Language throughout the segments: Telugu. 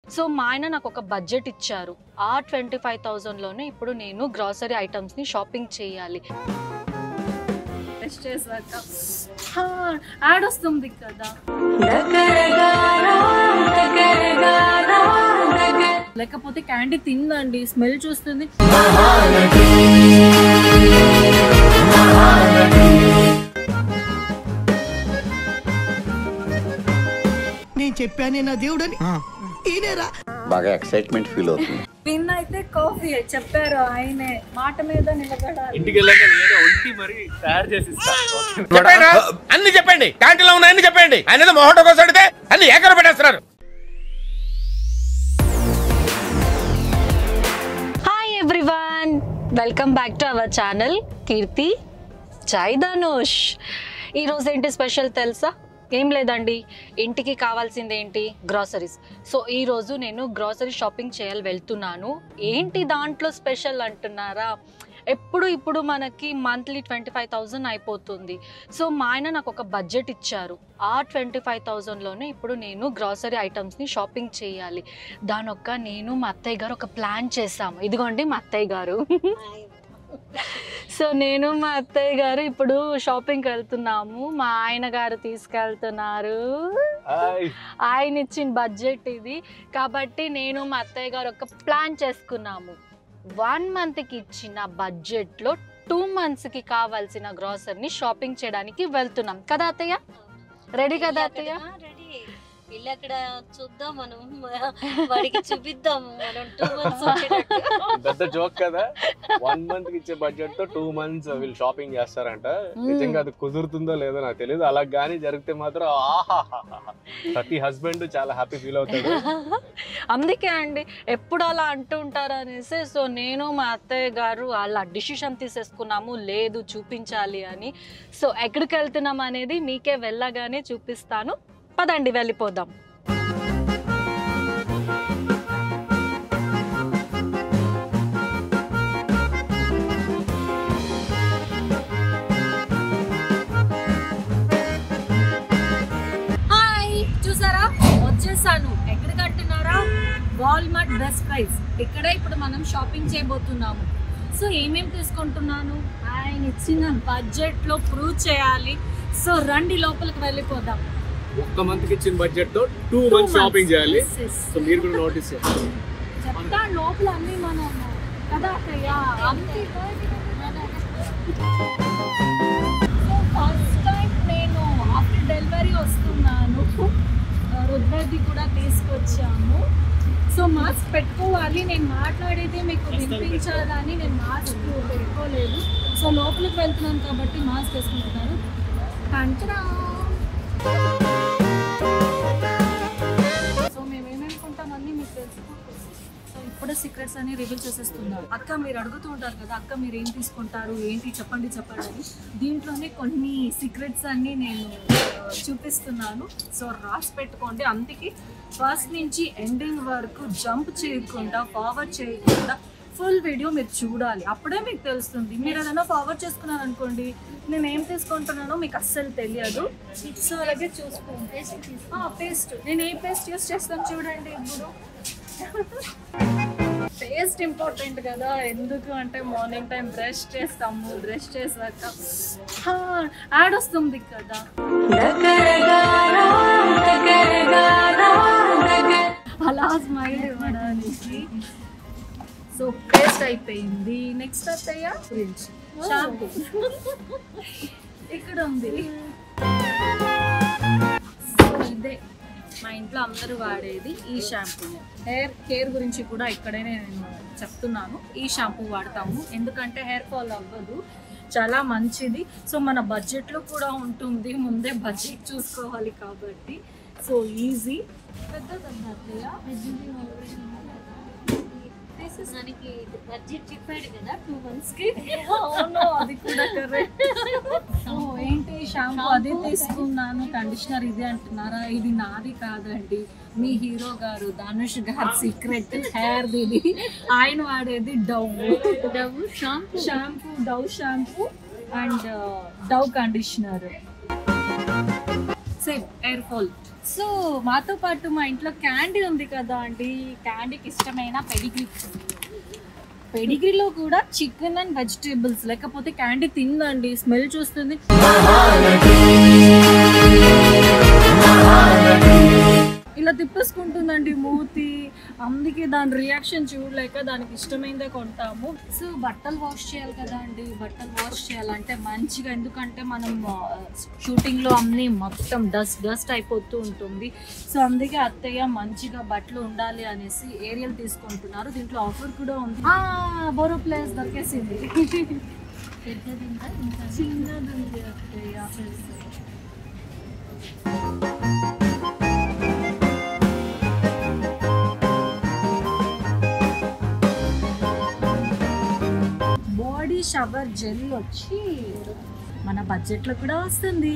సో మా ఆయన నాకు ఒక బడ్జెట్ ఇచ్చారు ఆ ట్వంటీ ఫైవ్ థౌజండ్లోనే ఇప్పుడు నేను గ్రాసరీ ఐటమ్స్ని షాపింగ్ చేయాలి టెస్ట్ చేశాక హా, యాడ్ వస్తుంది కదా లేకపోతే క్యాండీ తిందండి స్మెల్ చూస్తుంది నేను చెప్పానే నా దేవుడని ఈయనేరా బాగా ఎక్సైట్మెంట్ ఫీల్ అవుతుంది పిన్ అయితే కాఫీ చెప్పారు ఆయనే మాట మీద నిలబడాలి ఇంటికి వెళ్ళాక నేను ఒంటి మరి తయారు చేసి ఇస్తాను చెప్పండి రా. అన్ని చెప్పండి క్యాంటీన్లో ఉన్న అన్ని చెప్పండి ఆయన ఏదో మొహటో కోసం అడిగితే అన్ని ఏకర పెట్టేస్తున్నారు hi everyone welcome back to our channel Keerthi Jai Dhanush ఈరోజు ఏంటి స్పెషల్ తెలుసా ఏం లేదండి ఇంటికి కావాల్సింది ఏంటి గ్రాసరీస్ సో ఈరోజు నేను గ్రాసరీ షాపింగ్ చేయాలి వెళ్తున్నాను ఏంటి దాంట్లో స్పెషల్ అంటున్నారా ఎప్పుడు ఇప్పుడు మనకి మంత్లీ ట్వంటీ ఫైవ్ థౌజండ్ అయిపోతుంది సో మా ఆయన నాకు ఒక బడ్జెట్ ఇచ్చారు ఆ ట్వంటీ ఫైవ్ థౌజండ్లోనే ఇప్పుడు నేను గ్రాసరీ ఐటమ్స్ని షాపింగ్ చేయాలి దానొక్క నేను మా అత్తయ్య గారు ఒక ప్లాన్ చేసాము ఇదిగోండి మా అత్తయ్య గారు సో నేను మా అత్తయ్య గారు ఇప్పుడు షాపింగ్కి వెళ్తున్నాము మా ఆయన గారు తీసుకెళ్తున్నారు ఆయన ఇచ్చిన బడ్జెట్ ఇది కాబట్టి నేను మా అత్తయ్య గారు ఒక ప్లాన్ చేసుకున్నాము వన్ మంత్కి ఇచ్చిన బడ్జెట్లో టూ మంత్స్కి కావాల్సిన గ్రాసరీని షాపింగ్ చేయడానికి వెళ్తున్నాం కదా అత్తయ్య రెడీ కదా అత్తయ్య రెడీ వెళ్ళి అక్కడ చూద్దాం మనం వాడికి చూపిద్దాము మనం టూ మంత్స్ వచ్చేటట్టు పెద్ద జోక్ కదా వన్ మంత్ కి ఇచ్చే బడ్జెట్ తో టూ మంత్స్ వీళ్ళు షాపింగ్ చేస్తారంట నిజంగా అది కుదురుతుందో లేదో నాకు తెలియదు అలా గానీ జరిగితే మాత్రం ఆహాహాహా. ప్రతి హస్బెండ్ చాలా హ్యాపీ ఫీల్ అవుతాడు అందుకే అండి ఎప్పుడు అలా అంటూ ఉంటారు అనేసి సో నేను మా అత్తయ్య గారు అలా డిసిషన్ తీసేసుకున్నాము లేదు చూపించాలి అని సో ఎక్కడికి వెళ్తున్నాం అనేది మీకే వెళ్ళగానే చూపిస్తాను పదండి వెళ్ళిపోదాం హాయ్ చూసారా వచ్చేసాను ఎక్కడికి అంటున్నారా వాల్మార్ట్ బెస్ట్ ప్రైస్ ఇక్కడే ఇప్పుడు మనం షాపింగ్ చేయబోతున్నాము సో ఏమేమి తీసుకుంటున్నాను ఆయన ఇచ్చిన బడ్జెట్ లో ప్రూవ్ చేయాలి సో రండి లోపలికి వెళ్ళిపోదాం ఒక్క మంత్ కి ఇచ్చిన బడ్జెట్ తో టూ మంత్స్ షాపింగ్ చేయాలి Yes, yes. సో మీరు కూడా నోటీస్ చేయండి చెప్తా లోపల అన్ని మనం కదా అత్తయ్య అంతే ఫస్ట్ టైం నేను ఆఫ్టర్ డెలివరీ వస్తున్నాను రుద్రది కూడా తీసుకొచ్చాము సో మాస్క్ పెట్టుకోవాలి నేను మాట్లాడేది మీకు వినిపించాలని నేను మాస్క్ పెట్టుకోలేదు సో లోపలికి వెళ్తున్నాను కాబట్టి మాస్క్ వేసుకుంటున్నాను కంటరా సో మేము ఏమేమి కొంటామని మీకు తెలుసు సో ఇప్పుడే సీక్రెట్స్ అన్ని రివీల్ చేసేస్తున్నారు అక్క మీరు అడుగుతూ ఉంటారు కదా అక్క మీరు ఏం తీసుకుంటారు ఏంటి చెప్పండి చెప్పండి అని దీంట్లోనే కొన్ని సీక్రెట్స్ అన్ని నేను ఆ, చూపిస్తున్నాను సో రాసి పెట్టుకోండి అందుకే ఫస్ట్ నుంచి ఎండింగ్ వరకు జంప్ చేయకుండా ఫార్వర్డ్ చేయకుండా ఫుల్ వీడియో మీరు చూడాలి అప్పుడే మీకు తెలుస్తుంది మీరు ఏదైనా ఫార్వర్డ్ చేసుకున్నారు అనుకోండి నేను ఏం తీసుకుంటున్నానో మీకు అస్సలు తెలియదు సో అలాగే చూసుకోండి పేస్ట్ నేను ఏ పేస్ట్ యూస్ చేస్తాను చూడండి ఇప్పుడు పేస్ట్ ఇంపార్టెంట్ కదా ఎందుకు అంటే మార్నింగ్ టైం బ్రష్ చేస్తాము బ్రష్ చేశాక హా, యాడ్ వస్తుంది కదా అలా స్మైల్ ఇవ్వడానికి సో పేస్ట్ అయిపోయింది నెక్స్ట్ అత్తయ్య షాంపూ ఇక్కడ ఉంది సో ఇదే మా ఇంట్లో అందరూ వాడేది ఈ షాంపూ హెయిర్ కేర్ గురించి కూడా ఇక్కడే నేను చెప్తున్నాను ఈ షాంపూ వాడతాము ఎందుకంటే హెయిర్ ఫాల్ అవ్వదు చాలా మంచిది సో మన బడ్జెట్లో కూడా ఉంటుంది ముందే బడ్జెట్ చూసుకోవాలి కాబట్టి సో ఈజీ పెద్దదన్నట్లే దానికి బడ్జెట్ చెప్పాడు కదా టూ మంత్స్ కి అవును అది కూడా కరెక్ట్ సో ఏంటి షాంపూ అది తీసుకున్నాను కండిషనర్ ఇది అంటున్నారా ఇది నాది కాదండి మీ హీరో గారు ధనుష్ గారి సీక్రెట్ హెయిర్ ఇది ఆయన వాడేది Dove Dove shampoo shampoo Dove shampoo and Dove conditioner same hair fall so మాతో పాటు మా ఇంట్లో క్యాండీ ఉంది కదా అండి క్యాండీకి ఇష్టమైన పెడిగ్రీ పెడిగ్రీలో కూడా చికెన్ అండ్ వెజిటేబుల్స్ లేకపోతే క్యాండీ తిందండి స్మెల్ చూస్తుంది ఇలా తిప్పేసుకుంటుందండి మూతి అందుకే దాని రియాక్షన్ చూడలేక దానికి ఇష్టమైందే కొంటాము సో బట్టలు వాష్ చేయాలి కదా అండి బట్టలు వాష్ చేయాలంటే మంచిగా ఎందుకంటే మనం షూటింగ్ లో అన్ని మొత్తం డస్ట్ డస్ట్ అయిపోతూ ఉంటుంది సో అందుకే అత్తయ్య మంచిగా బట్టలు ఉండాలి అనేసి ఏరియల్ తీసుకుంటున్నారు దీంట్లో ఆఫర్ కూడా ఉంది ఆ బోరో ప్లేస్ దొరికేసింది చిన్నది ఉంది అత్తయ్య బాడీ షవర్ జెల్ వచ్చి మన బడ్జెట్లో కూడా వస్తుంది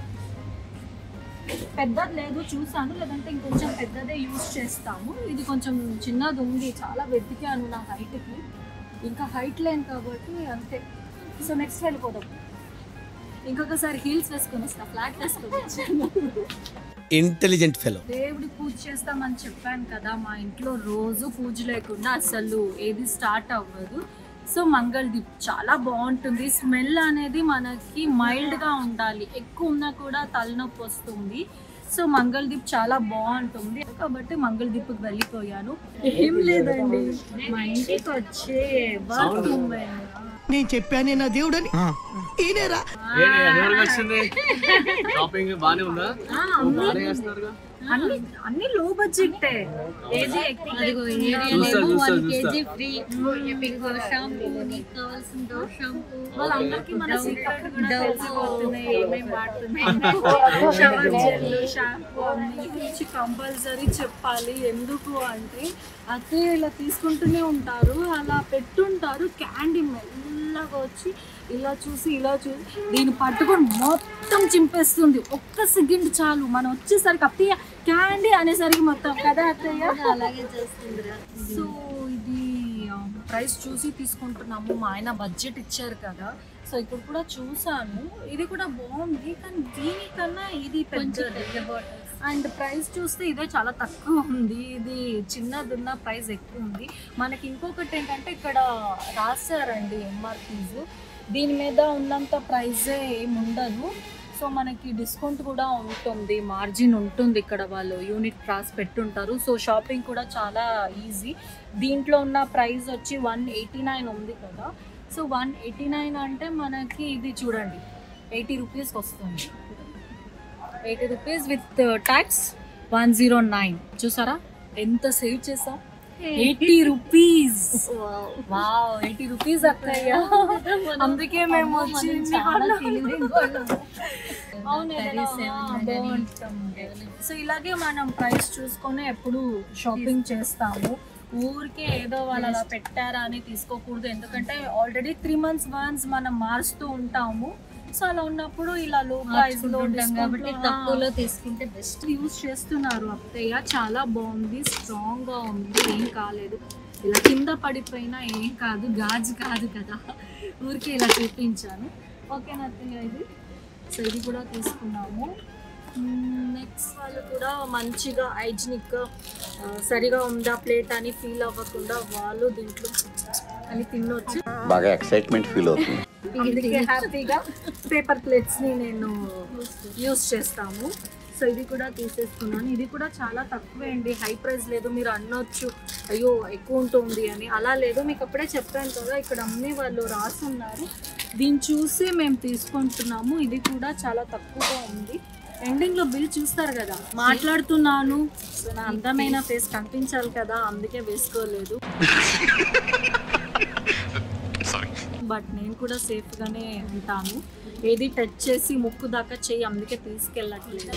పెద్దది లేదు చూసాను లేదంటే ఇంకొంచెం పెద్దదే యూస్ చేస్తాము ఇది కొంచెం చిన్నది ఉంది చాలా వెతికాను నా హైట్కి ఇంకా హైట్ లేను కాబట్టి అంతే సో నెక్స్ట్ వెళ్ళిపోదాం ఇంకొకసారి హీల్స్ వేసుకొని వస్తా ఫ్లాట్ వేసుకొని వచ్చాను ఇంటెలిజెంట్ ఫెలో దేవుడి పూజ చేస్తామని చెప్పాను కదా మా ఇంట్లో రోజు పూజ లేకుండా అసలు ఏది స్టార్ట్ అవ్వదు సో మంగళ దీప్ చాలా బాగుంటుంది స్మెల్ అనేది మనకి మైల్డ్గా ఉండాలి ఎక్కువ ఉన్నా కూడా తలనొప్పి వస్తుంది సో మంగళ దీప్ చాలా బాగుంటుంది కాబట్టి మంగళ దీప్కి వెళ్ళిపోయాను ఏం లేదండి మా ఇంటికి వచ్చే వర్క్ ఉమెన్ నేను చెప్పానే నా దేవుడని ఈయనేరా షాపింగ్ బానే ఉందా ఆ, అన్ని అన్ని అన్ని లో బడ్జెట్ ఏది అదిగో ఏరియాలో వన్ కేజీ ఫ్రీ ఇంకో షాంపూ నీకు కావాల్సిన డవ్ షాంపూ వాళ్ళందరికీ మన సీక్రెట్ కూడా తెలిసిపోతున్నాయి ఏమేమి వాడుతున్నాయి షవర్ జెల్ షాంపూ అన్ని గురించి కంపల్సరీ చెప్పాలి ఎందుకు అంటే అదే ఇలా తీసుకుంటూనే ఉంటారు అలా పెట్టుంటారు క్యాండీ మెల్లగా వచ్చి ఇలా చూసి ఇలా చూసి దీన్ని పట్టుకొని మొత్తం చింపేస్తుంది ఒక్క సెకండ్ చాలు మనం వచ్చేసరికి అత్తయ్య క్యాండీ అనేసరికి మొత్తం కదా అత్తయ్య అలాగే చేస్తుందిరా సో ఇది ప్రైస్ చూసి తీసుకుంటున్నాము మా ఆయన బడ్జెట్ ఇచ్చారు కదా సో ఇక్కడ కూడా చూసాను ఇది కూడా బాగుంది కానీ దీనికన్నా ఇది పెద్దది అండ్ ప్రైస్ చూస్తే ఇదే చాలా తక్కువ ఉంది ఇది చిన్నది ఉన్న ప్రైస్ ఎక్కువ ఉంది మనకి ఇంకొకటి ఏంటంటే ఇక్కడ రాశారండి ఎంఆర్పీస్ దీని మీద ఉన్నంత ప్రైజే ఏమి ఉండదు సో మనకి డిస్కౌంట్ కూడా ఉంటుంది మార్జిన్ ఉంటుంది ఇక్కడ వాళ్ళు యూనిట్ రాసి పెట్టుంటారు సో షాపింగ్ కూడా చాలా ఈజీ దీంట్లో ఉన్న ప్రైస్ వచ్చి వన్ ఎయిటీ నైన్ ఉంది కదా సో వన్ ఎయిటీ నైన్ అంటే మనకి ఇది చూడండి ఎయిటీ రూపీస్కి వస్తుంది eighty rupees with tax one zero nine చూసారా ఎంత సేవ్ చేసాం eighty rupees wow eighty rupees అత్తయ్య అందుకే మేము వచ్చి చాలా తెలివైన వాళ్ళం. అవును ఏదైనా బాగుంటుంది సో ఇలాగే మనం ప్రైస్ చూసుకొని ఎప్పుడు షాపింగ్ చేస్తాము ఊరికే ఏదో వాళ్ళు అలా పెట్టారా అని తీసుకోకూడదు ఎందుకంటే ఆల్రెడీ త్రీ మంత్స్ వన్స్ మనం మారుస్తూ ఉంటాము సో అలా ఉన్నప్పుడు ఇలా లో ప్రైస్ లో మార్చుకుంటుంటాం కాబట్టి discount లో, తక్కువలో తీసుకుంటే బెస్ట్ యూస్ చేస్తున్నారు అత్తయ్య చాలా బాగుంది స్ట్రాంగ్ గా ఉంది ఏం కాలేదు ఇలా కింద పడిపోయినా ఏం కాదు గాజు కాదు కదా ఊరికే ఇలా చూపించాను ఓకేనా అత్తయ్య ఇది సో ఇది కూడా తీసుకున్నాము నెక్స్ట్ వాళ్ళు కూడా మంచిగా హైజీనిక్ సరిగా ఉందా ప్లేట్ అని ఫీల్ అవ్వకుండా వాళ్ళు దీంట్లో అని తినొచ్చు బాగా ఎక్సైట్మెంట్ ఫీల్ అవుతుంది అందుకే హ్యాపీగా పేపర్ ప్లేట్స్ ని నేను యూస్ చేస్తాము సో ఇది కూడా తీసేసుకున్నాను ఇది కూడా చాలా తక్కువే అండి హై ప్రైస్ లేదు మీరు అనొచ్చు అయ్యో ఎక్కువ ఉంటుంది అని అలా లేదు మీకు అప్పుడే చెప్పాను కదా ఇక్కడ అమ్మే వాళ్ళు రాసున్నారు దీన్ని చూసి మేము తీసుకుంటున్నాము ఇది కూడా చాలా తక్కువగా ఉంది ఎండింగ్ లో బిల్ చూస్తారు కదా మాట్లాడుతున్నాను సో నా అందమైన ఫేస్ కనిపించాలి కదా అందుకే వేసుకోలేదు బట్ నేను కూడా సేఫ్ గానే ఉంటాను ఏది టచ్ చేసి ముక్కు దాకా చెయ్యి అందుకే తీసుకెళ్ళట్లేదు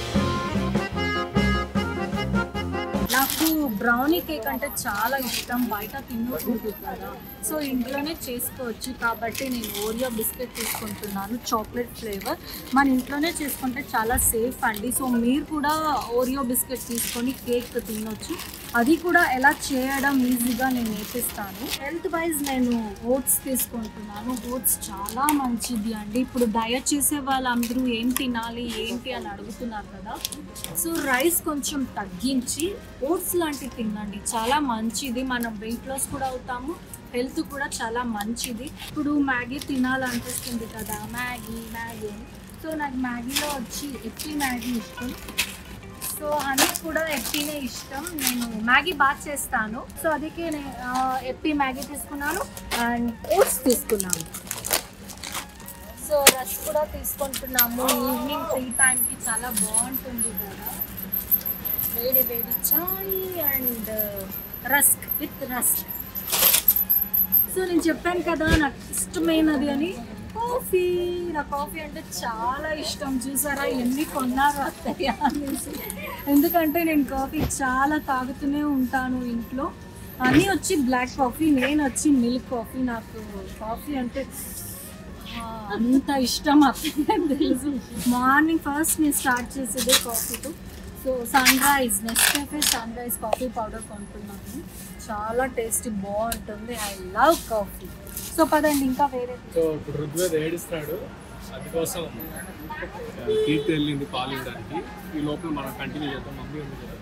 నాకు బ్రౌనీ కేక్ అంటే చాలా ఇష్టం బయట తినకూడదు కదా సో ఇంట్లోనే చేసుకోవచ్చు కాబట్టి నేను ఓరియో బిస్కెట్ తీసుకుంటున్నాను చాక్లెట్ ఫ్లేవర్ మన ఇంట్లోనే చేసుకుంటే చాలా సేఫ్ అండి సో మీరు కూడా ఓరియో బిస్కెట్ తీసుకొని కేక్ తినొచ్చు అది కూడా ఎలా చేయడం ఈజీగా నేను నేర్పిస్తాను హెల్త్ వైజ్ నేను ఓట్స్ తీసుకుంటున్నాను ఓట్స్ చాలా మంచిది అండి ఇప్పుడు డయట్ చేసే వాళ్ళందరూ ఏం తినాలి ఏంటి అని అడుగుతున్నారు కదా సో రైస్ కొంచెం తగ్గించి ఓట్స్ లాంటివి తినండి చాలా మంచిది మనం వెయిట్ లాస్ కూడా అవుతాము హెల్త్ కూడా చాలా మంచిది ఇప్పుడు మ్యాగీ తినాలనిపిస్తుంది కదా మ్యాగీ మ్యాగీ అని. సో నాకు మ్యాగీలో వచ్చి ఎప్పి మ్యాగీ ఇష్టం సో హనీ కూడా ఎప్పీనే ఇష్టం నేను మ్యాగీ బాగా చేస్తాను సో అందుకే నేను ఆ, ఎప్పి మ్యాగీ తీసుకున్నాను అండ్ ఓట్స్ తీసుకున్నాను సో రస్ కూడా తీసుకుంటున్నాము ఈవినింగ్ త్రీ టైంకి చాలా బాగుంటుంది కదా వేడి వేడి చాయ్ and rusk with rusk so నేను చెప్పాను కదా నాకు ఇష్టమైనది అని కాఫీ నా కాఫీ అంటే చాలా ఇష్టం చూసారా ఎన్ని కొన్నారు అత్తయ్య అనేసి ఎందుకంటే నేను కాఫీ చాలా తాగుతూనే ఉంటాను ఇంట్లో అన్నీ వచ్చి బ్లాక్ కాఫీ నేను వచ్చి మిల్క్ కాఫీ నాకు కాఫీ అంటే ఆ, అంత ఇష్టం అత్తయ్య తెలుసు మార్నింగ్ ఫస్ట్ నేను స్టార్ట్ చేసేదే కాఫీతో so sunrise Nescafe sunrise coffee powder కొంటున్నాను చాలా టేస్టీ బాగుంటుంది ఐ లవ్ కాఫీ సో పదండి ఇంకా వేరే సో ఇప్పుడు ఋగ్వేద్ ఏడుస్తున్నాడు అందుకోసం కీర్తి వెళ్ళింది పాలు ఇవ్వడానికి ఈ లోపల మనం కంటిన్యూ చేద్దాం మమ్మీ ఉంది కదా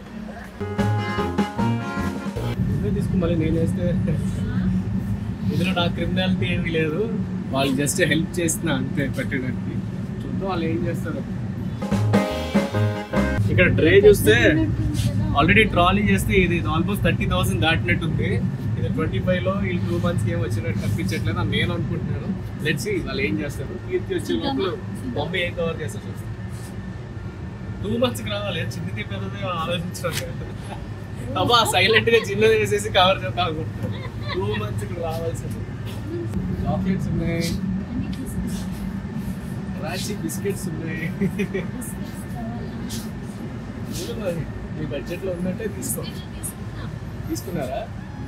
నువ్వే తీసుకుని మళ్ళీ నేను వేస్తే ఇందులో నా క్రిమినాలిటీ ఏమీ లేదు వాళ్ళు జస్ట్ హెల్ప్ చేస్తున్నా అంతే పెట్టడానికి చూద్దాం వాళ్ళు ఏం చేస్తారు ఇక్కడ ట్రే చూస్తే ఆల్రెడీ ట్రాలీ చేస్తే ఇది ఆల్మోస్ట్ థర్టీ థౌసండ్ దాటినట్టుంది ఇది ట్వంటీ ఫైవ్ లో వీళ్ళు టూ మంత్స్ ఏం వచ్చినట్టు కనిపించట్లేదు అని నేను అనుకుంటున్నాను లెట్స్ వాళ్ళు ఏం చేస్తారు కీర్తి వచ్చే లోపల బాంబే ఏం కవర్ చేస్తారు చూస్తాం టూ మంత్స్ కి రావాలి చిన్నది పెద్దది ఆలోచించడం లేదు అబ్బా సైలెంట్ గా చిన్నది వేసేసి కవర్ చేద్దాం అనుకుంటున్నాను టూ మంత్స్ కి రావాల్సింది చాక్లెట్స్ ఉన్నాయి రాచి బిస్కెట్స్ ఉన్నాయి చూడు మరి మీ బడ్జెట్ లో ఉందంటే తీసుకో తీసుకున్నారా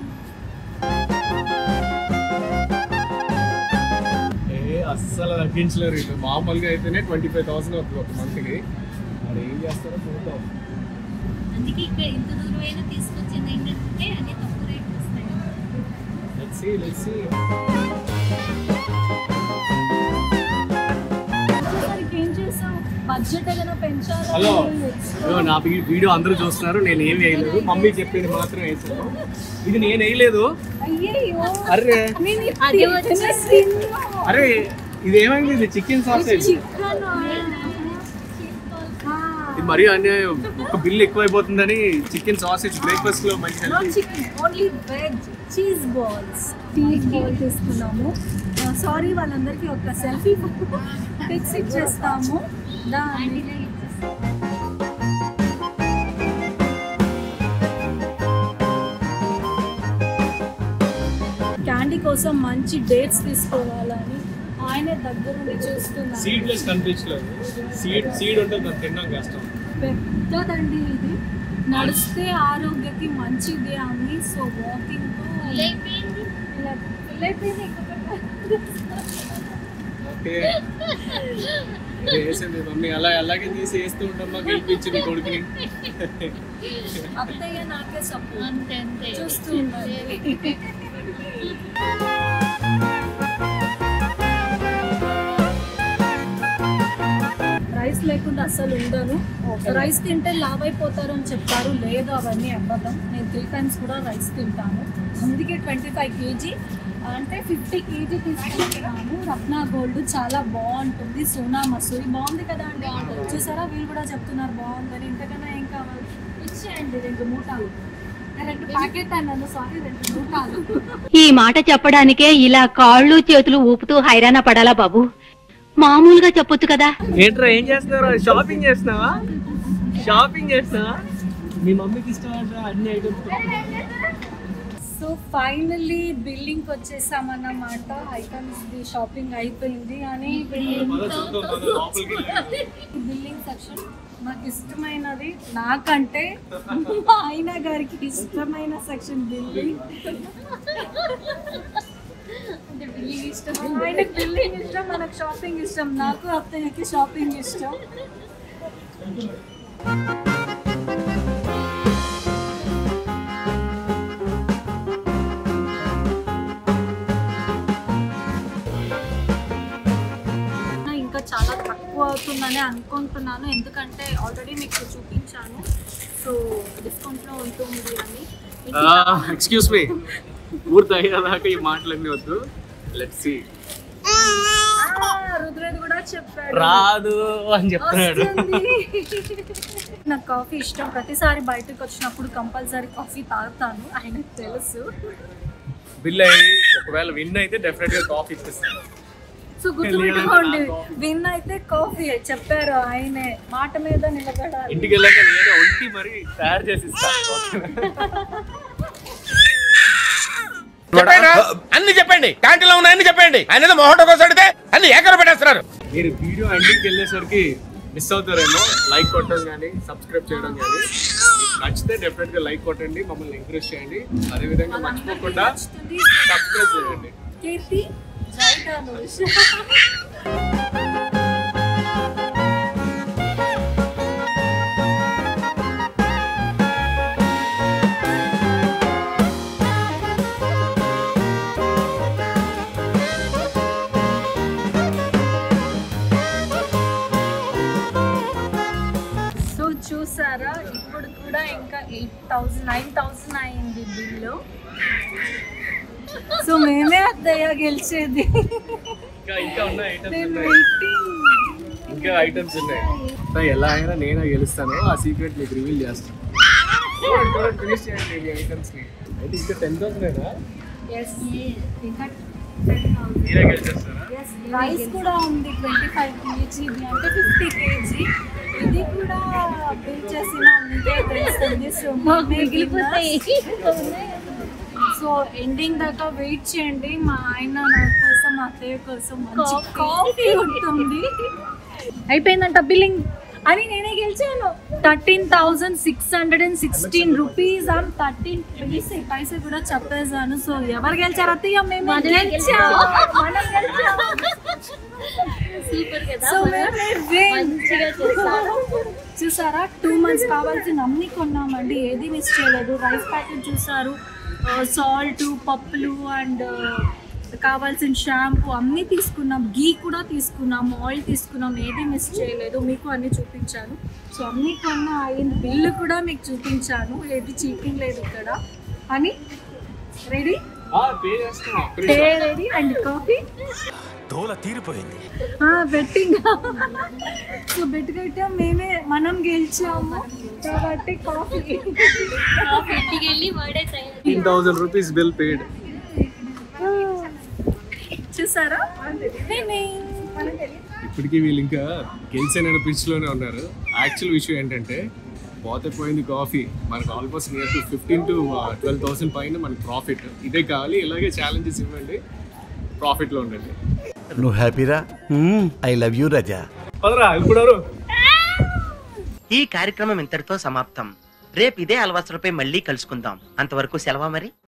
ఏ అస్సలు తగ్గించలేరు వీళ్ళు మామూలుగా అయితేనే ట్వంటీ ఫైవ్ థౌసండ్ అవుతుంది ఒక మంత్కి మరి ఏం చేస్తారో చూద్దాం అందుకే ఇక్కడ ఇంత దూరం అయినా తీసుకొచ్చింది ఏంటంటే అన్ని తక్కువ రేట్ వస్తాయి లెట్స్ సీ లెట్స్ సీ వచ్చేసరికి ఏం చేసావు బడ్జెట్ ఏదైనా పెంచాలా హలో ఇదిగో నా వీ- వీడియో అందరూ చూస్తున్నారు నేను ఏం వేయలేదు మమ్మీ చెప్పింది మాత్రం వేసాను ఇది నేను వేయలేదు అయ్యయ్యో అరే నేను ఇది అది వచ్చి- తినేసిన్నా. అరే ఇది ఏమైంది ఇది చికెన్ సాసేజ్ చికెన్ ఇది మరీ అన్యాయం ఒక బిల్ ఎక్కువైపోతుందని చికెన్ సాసేజ్ బ్రేక్ఫాస్ట్ లో మంచి not chicken only veg cheese balls cheese ball తీసుకున్నాము సారీ వాళ్ళందరికీ ఒక సెల్ఫీ పిక్స్ ఇచ్చేస్తాము దాని క్యాండీ కోసం మంచి డేట్స్ తీసుకోవాలని ఆయనే దగ్గరుండి చూస్తున్నారు సీడ్లెస్ కనిపించలేదు సీడ్ సీడ్ ఉంటే దాన్ని తినడం కష్టం పెద్దదండి ఇది నడిస్తే ఆరోగ్యకి మంచిది అని సో వాకింగ్ ఇలా పిల్లైపోయింది ఓకే ఇది వేసింది మమ్మీ అలా అలాగే తీసి వేస్తూ ఉంటామా గెలిపించి నీ కొడుకుని అత్తయ్య నాకే సపోర్ట్ అంతే అంతే చూస్తూ ఉండాలి రైస్ లేకుండా అస్సలు ఉండను రైస్ తింటే లావ్ అయిపోతారు అని చెప్తారు లేదు అవన్నీ అబద్ధం నేను త్రీ టైమ్స్ కూడా రైస్ తింటాను అందుకే ట్వంటీ ఫైవ్ కేజీ అంటే ఫిఫ్టీ కేజీ తీసుకుంటున్నాను రత్న గోల్డ్ చాలా బాగుంటుంది సోనా మసూరి బాగుంది కదా అండి చూసారా వీళ్ళు కూడా చెప్తున్నారు బాగుందని ఇంతకన్నా ఏం కావాలి ఇచ్చేయండి రెండు మూటాలు రెండు ప్యాకెట్ అన్నాను సారీ రెండు మూటాలు ఈ మాట చెప్పడానికే ఇలా కాళ్ళు చేతులు ఊపుతూ హైరాణ పడాలా బాబు మామూలుగా చెప్పొచ్చు కదా ఏంట్రా ఏం చేస్తున్నారా షాపింగ్ చేస్తున్నావా షాపింగ్ చేస్తున్నావా మీ మమ్మీకి ఇష్టం అన్ని ఐటమ్స్ సో ఫైనల్లీ బిల్లింగ్ వచ్చేసామన్నమాట ఐటమ్స్ ది షాపింగ్ అయిపోయింది అని బిల్లింగ్ సెక్షన్ నాకు ఇష్టమైనది నాకంటే మా ఆయన గారికి ఇష్టమైన సెక్షన్ బిల్లింగ్ ఆయనకి బిల్లింగ్ ఇష్టం మనకు షాపింగ్ ఇష్టం నాకు అత్తయ్యకి షాపింగ్ ఇష్టం చాలా తక్కువ అవుతుందని అనుకుంటున్నాను ఎందుకంటే ఆల్రెడీ మీకు చూపించాను సో డిస్కౌంట్లో ఉంటుంది అని ఎక్స్క్యూస్ మీ పూర్తి అయ్యేదాకా ఈ మాటలన్నీ వద్దు లెట్ సి రుద్రేది కూడా చెప్పాడు రాదు అని చెప్తున్నాడు వస్తుంది. నాకు కాఫీ ఇష్టం ప్రతిసారి బయటకు వచ్చినప్పుడు కంపల్సరీ కాఫీ తాగుతాను ఆయనకు తెలుసు బిల్ అయ్యి ఒకవేళ విన్ అయితే డెఫినెట్ గా కాఫీ ఇప్పిస్తాను సో గుర్తుపెట్టుకోండి విన్ అయితే కాఫీ చెప్పారు ఆయనే మాట మీద నిలబడాలి ఇంటికి వెళ్ళాక నేనే ఒంటి మరి తయారు చేసి ఇస్తాను చెప్పండి రా. అన్ని చెప్పండి క్యాంటీన్ లో ఉన్నాయని చెప్పండి ఆయన ఏదో మొహటో కోసం అడిగితే అన్ని ఏకర పెట్టేస్తున్నారు మీరు వీడియో ఎండింగ్కి వెళ్ళేసరికి మిస్ అవుతారేమో లైక్ కొట్టడం కానీ సబ్స్క్రైబ్ చేయడం కానీ మీకు నచ్చితే డెఫినెట్ గా లైక్ కొట్టండి మమ్మల్ని ఎంకరేజ్ చేయండి అదే విధంగా మర్చిపోకుండా సబ్స్క్రైబ్ చేయండి కీర్తి జై ధనుష్ సో చూసారా ఇప్పుడు కూడా ఇంకా ఎయిట్ థౌసండ్ నైన్ థౌసండ్ అయింది బిల్లు సో మేమే అత్తయ్య గెలిచేది ఇంకా ఇంకా ఉన్నాయి ఐటమ్స్ నేను ఉన్నాయి వెయిటింగ్ ఇంకా ఐటమ్స్ ఉన్నాయి సో ఎలా అయినా నేనే గెలుస్తాను ఆ సీక్రెట్ మీకు రివీల్ చేస్తాను ఫినిష్ చేయండి ఈ ఐటమ్స్ ని అయితే ఇంకా టెన్ థౌసండ్ ఎస్ ఇంకా మీరే గెలిచేస్తారా రైస్ కూడా ఉంది ట్వంటీ ఫైవ్ కేజీ అంటే ఫిఫ్టీ కేజీ ఇది కూడా బిల్ చేసిన మీకే తెలుస్తుంది సో మిగిలిపోతాయి సో ఎండింగ్ దాకా వెయిట్ చేయండి మా ఆయన నా కోసం మా అత్తయ్య కోసం మంచి కాఫీ ఉంటుంది అయిపోయిందంట బిల్లింగ్ అని నేనే గెలిచాను thirteen thousand six hundred and sixteen rupees and thirteen paise paise కూడా చెప్పేశాను సో ఎవరు గెలిచారు అత్తయ్య మేము గెలిచాము మనం గెలిచాము సూపర్ కదా సో మేమే win. మంచిగా చేశారు చూసారా టూ మంత్స్ కావాల్సిన అన్ని కొన్నామండి ఏది మిస్ చేయలేదు రైస్ ప్యాకెట్ చూసారు సాల్ట్ పప్పులు అండ్ కావాల్సిన షాంపూ అన్నీ తీసుకున్నాం గీ కూడా తీసుకున్నాం ఆయిల్ తీసుకున్నాం ఏది మిస్ చేయలేదు మీకు అన్నీ చూపించాను సో అన్ని కొన్నా అయింది బిల్లు కూడా మీకు చూపించాను ఏది చీటింగ్ లేదు ఇక్కడ అని రెడీ పే చేస్తాను టే రెడీ అండ్ కాఫీ తోల తీరిపోయింది బెట్టింగ్ సో బెట్ కట్టాం మేమే మనం గెలిచాము కాబట్టి కాఫీ కాఫీ ఇంటికి వెళ్ళి వాడే తయారు fifteen thousand rupees bill paid చూసారా ఇప్పటికీ వీళ్ళు ఇంకా గెలిచానని పిచ్ లోనే ఉన్నారు యాక్చువల్ విషయం ఏంటంటే పోతే పోయింది కాఫీ మనకు almost near to fifteen to twelve thousand పైన మనకి ప్రాఫిట్ ఇదే కావాలి ఇలాగే ఛాలెంజెస్ ఇవ్వండి ప్రాఫిట్ లో ఉండండి నువ్వు హ్యాపీరా ఐ లవ్ యూ రజా పదరా ఇప్పుడు ఈ కార్యక్రమం ఇంతటితో సమాప్తం రేపు ఇదే అలవాసులపై మళ్ళీ కలుసుకుందాం అంతవరకు సెలవా మరి